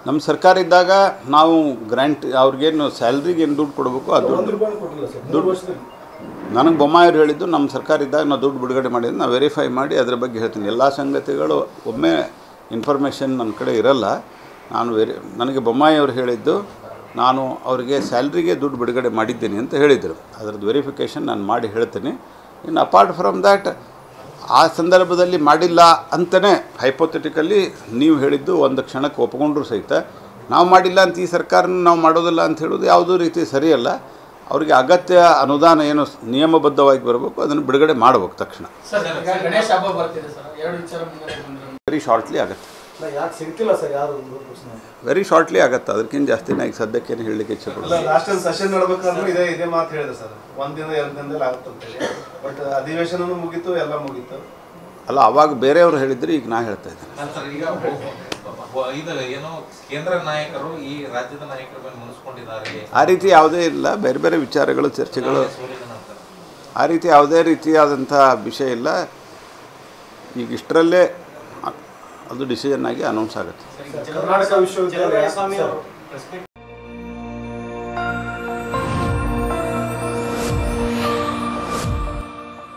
ನಮ್ಮ ಸರ್ಕಾರ ಇದ್ದಾಗ ನಾವು ಗ್ರ್ಯಾಂಟ್ ಅವ್ರಿಗೇನು ಸ್ಯಾಲ್ರಿಗೆ ಏನು ದುಡ್ಡು ಕೊಡಬೇಕು ಅದು ಒಂದು ರೂಪಾಯಿ ಕೊಟ್ಟಿಲ್ಲ ಸರ್ ಮೂರು ವರ್ಷದಲ್ಲಿ ನನಗೆ ಬೊಮ್ಮಾಯಿಯವ್ರು ಹೇಳಿದ್ದು ನಮ್ಮ ಸರ್ಕಾರ ಇದ್ದಾಗ ನಾವು ದುಡ್ಡು ಬಿಡುಗಡೆ ಮಾಡಿದ್ದು ನಾವು ವೆರಿಫೈ ಮಾಡಿ ಅದ್ರ ಬಗ್ಗೆ ಹೇಳ್ತೀನಿ ಎಲ್ಲ ಸಂಗತಿಗಳು ಒಮ್ಮೆ ಇನ್ಫಾರ್ಮೇಷನ್ ನನ್ನ ಕಡೆ ಇರಲ್ಲ ನಾನು ವೆರಿ ನನಗೆ ಬೊಮ್ಮಾಯಿಯವರು ಹೇಳಿದ್ದು ನಾನು ಅವರಿಗೆ ಸ್ಯಾಲ್ರಿಗೆ ದುಡ್ಡು ಬಿಡುಗಡೆ ಮಾಡಿದ್ದೀನಿ ಅಂತ ಹೇಳಿದರು ಅದರದ್ದು ವೆರಿಫಿಕೇಷನ್ ನಾನು ಮಾಡಿ ಹೇಳ್ತೀನಿ ಇನ್ನು ಅಪಾರ್ಟ್ ಫ್ರಮ್ ದ್ಯಾಟ್ ಆ ಸಂದರ್ಭದಲ್ಲಿ ಮಾಡಿಲ್ಲ ಅಂತಲೇ ಹೈಪೋಥೆಟಿಕಲಿ ನೀವು ಹೇಳಿದ್ದು ಒಂದು ಕ್ಷಣಕ್ಕೆ ಒಪ್ಕೊಂಡ್ರು ಸಹಿತ ನಾವು ಮಾಡಿಲ್ಲ ಅಂತ ಈ ಸರ್ಕಾರನ ನಾವು ಮಾಡೋದಿಲ್ಲ ಅಂತ ಹೇಳೋದು ಯಾವುದೂ ರೀತಿ ಸರಿಯಲ್ಲ ಅವರಿಗೆ ಅಗತ್ಯ ಅನುದಾನ ಏನು ನಿಯಮಬದ್ಧವಾಗಿ ಬರಬೇಕು ಅದನ್ನು ಬಿಡುಗಡೆ ಮಾಡಬೇಕು ತಕ್ಷಣ ಸರ್ ಈಗ ಗಣೇಶ ಹಬ್ಬ ಬರ್ತಿದೆ ಸರ್ ಎರಡು ವಿಚಾರ ಮುಂದೆ ಬಂದ್ರೆ ವೆರಿ ಶಾರ್ಟ್ಲಿ ಆಗುತ್ತೆ ಇಲ್ಲ ಯಾಕೆ ಸಿಗ್ತಿಲ್ಲ ಸರ್ ಯಾರು ಮೂರು ಪ್ರಶ್ನೆ ವೆರಿ ಶಾರ್ಟ್ಲಿ ಆಗುತ್ತೆ ಅದಕ್ಕಿಂತ ಜಾಸ್ತಿ ನಾ ಈಗ ಸದ್ಯಕ್ಕೇನು ಹೇಳಲಿಕ್ಕೆ ಇಚ್ಛೆ ಅಲ್ಲ ಪಡ್ತೀನಿ ಲಾಸ್ಟ್ ಟೈಮ್ ಸೆಷನ್ ನಡ್ಬೇಕಾದ್ರೂ ಇದೇ ಇದೇ ಮಾತು ಹೇಳಿದೆ ಸರ್ ಒಂದಿನ ಎರಡು ದಿನದಲ್ಲಿ ಆಗುತ್ತೆ ಅಂತೇಳಿ ಬಟ್ ಅಧಿವೇಶನನೂ ಮುಗೀತು ಎಲ್ಲ ಮುಗೀತು ಅಲ್ಲ ಅವಾಗ ಬೇರೆಯವರು ಹೇಳಿದ್ರು ಈಗ ನಾ ಹೇಳ್ತಾ ಇದ್ದೀನಿ ಅಲ್ಲ ಸರ್ ಈಗ ಒ- ಒ- ಇದು ಏನು ಕೇಂದ್ರ ನಾಯಕರು ಈ ರಾಜ್ಯದ ನಾಯಕರ ಮೇಲೆ ಮುನಿಸ್ಕೊಂಡಿದ್ದಾರೆ ಆ ರೀತಿ ಯಾವುದೇ ಇಲ್ಲ ಬೇರೆ ಬೇರೆ ವಿಚಾರಗಳು ಚರ್ಚೆಗಳು ಸೋಲಿನ ನಂತರ ಆ ರೀತಿ ಯಾವುದೇ ರೀತಿಯಾದಂಥ ವಿಷಯ ಇಲ್ಲ ಈಗ ಇಷ್ಟರಲ್ಲೇ ಅ- ಅದು ಡಿಸಿಷನ್ ಆಗಿ ಅನೌನ್ಸ್ ಆಗುತ್ತೆ ಕರ್ನಾಟಕ ವಿಶ್ವವಿದ್ಯಾಲಯ ಸ್ವಾಮಿ ಸರ್ ಅವರು ಪ್ರೆಸ್ ಮೀಟ್